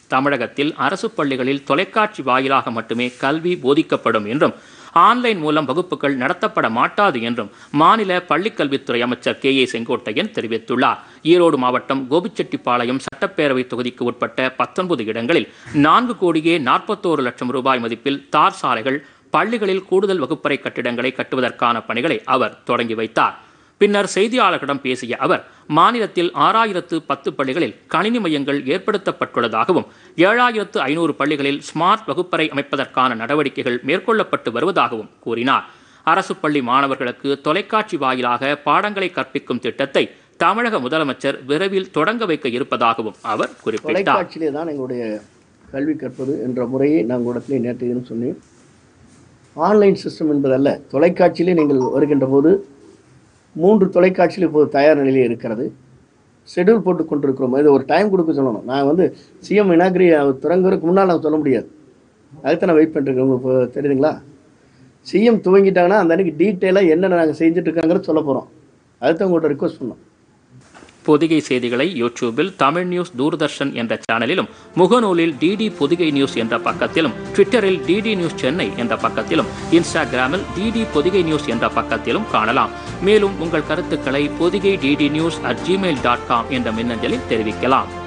தமிழகத்தில் அரசு பள்ளிகளில் தொலைக்காட்சி வாயிலாக மட்டுமே கல்வி போதிக்கப்படும் என்றும் ஆன்லைன் மூலம் வகுப்புகள் நடத்தப்பட மாட்டாது என்றும் மாநில பள்ளிக்கல்வித்துறை அமைச்சர் கே ஏ செங்கோட்டையன் தெரிவித்துள்ளார் ஈரோடு மாவட்டம் கோபிச்செட்டிப்பாளையம் சட்டப்பேரவை தொகுதிக்கு உட்பட்ட பத்தொன்பது இடங்களில் நான்கு கோடியே நாற்பத்தோரு லட்சம் ரூபாய் மதிப்பில் தார் சாலைகள் பள்ளிகளில் கூடுதல் வகுப்பறை கட்டிடங்களை கட்டுவதற்கான பணிகளை அவர் தொடங்கி வைத்தார் பின்னர் செய்தியாளர்களிடம் பேசிய அவர் மாநிலத்தில் ஆறாயிரத்து பத்து பள்ளிகளில் கணினி மையங்கள் ஏற்படுத்தப்பட்டுள்ளதாகவும் ஏழாயிரத்து ஐநூறு பள்ளிகளில் ஸ்மார்ட் வகுப்பறை அமைப்பதற்கான நடவடிக்கைகள் மேற்கொள்ளப்பட்டு வருவதாகவும் கூறினார் அரசு பள்ளி மாணவர்களுக்கு தொலைக்காட்சி வாயிலாக பாடங்களை கற்பிக்கும் திட்டத்தை தமிழக முதலமைச்சர் விரைவில் தொடங்க வைக்க இருப்பதாகவும் அவர் குறிப்பிட்டார் தொலைக்காட்சியிலே தான் எங்களுடைய கல்வி கற்பது என்ற முறையை நான் உங்களிடத்திலே நேற்று தினம் சொன்னேன் ஆன்லைன் சிஸ்டம் என்பதல்ல தொலைக்காட்சியிலே நீங்கள் வருகின்ற போது மூன்று தொலைக்காட்சியில் இப்போது தயார் நிலையில் இருக்கிறது ஷெட்யூல் போட்டு கொண்டிருக்கிறோம் இது ஒரு டைம் கொடுக்க சொல்லணும் நான் வந்து சிஎம் இனாகிரி தொடங்குறதுக்கு முன்னால் நான் சொல்ல முடியாது அதுக்கு நான் வெயிட் பண்ணிருக்கேன் உங்களுக்கு இப்போ தெரியுதுங்களா சிஎம் துவங்கிட்டாங்கன்னா அந்த அன்னைக்கு டீட்டெயிலாக என்னென்ன நாங்கள் செஞ்சுட்டு இருக்காங்கிறத சொல்ல போகிறோம் அதுதான் உங்கள்கிட்ட ரிக்வஸ்ட் பண்ணோம் பொதிகை செய்திகளை யூடியூபில் தமிழ் நியூஸ் தூர்தர்ஷன் என்ற சேனலிலும் முகநூலில் டிடி பொதிகை நியூஸ் என்ற பக்கத்திலும் ட்விட்டரில் டிடி நியூஸ் சென்னை என்ற பக்கத்திலும் இன்ஸ்டாகிராமில் டிடி பொதிகை நியூஸ் என்ற பக்கத்திலும் காணலாம் மேலும் உங்கள் கருத்துக்களை Podhigai DD news at Gmail dot com என்ற மின்னஞ்சலில் தெரிவிக்கலாம்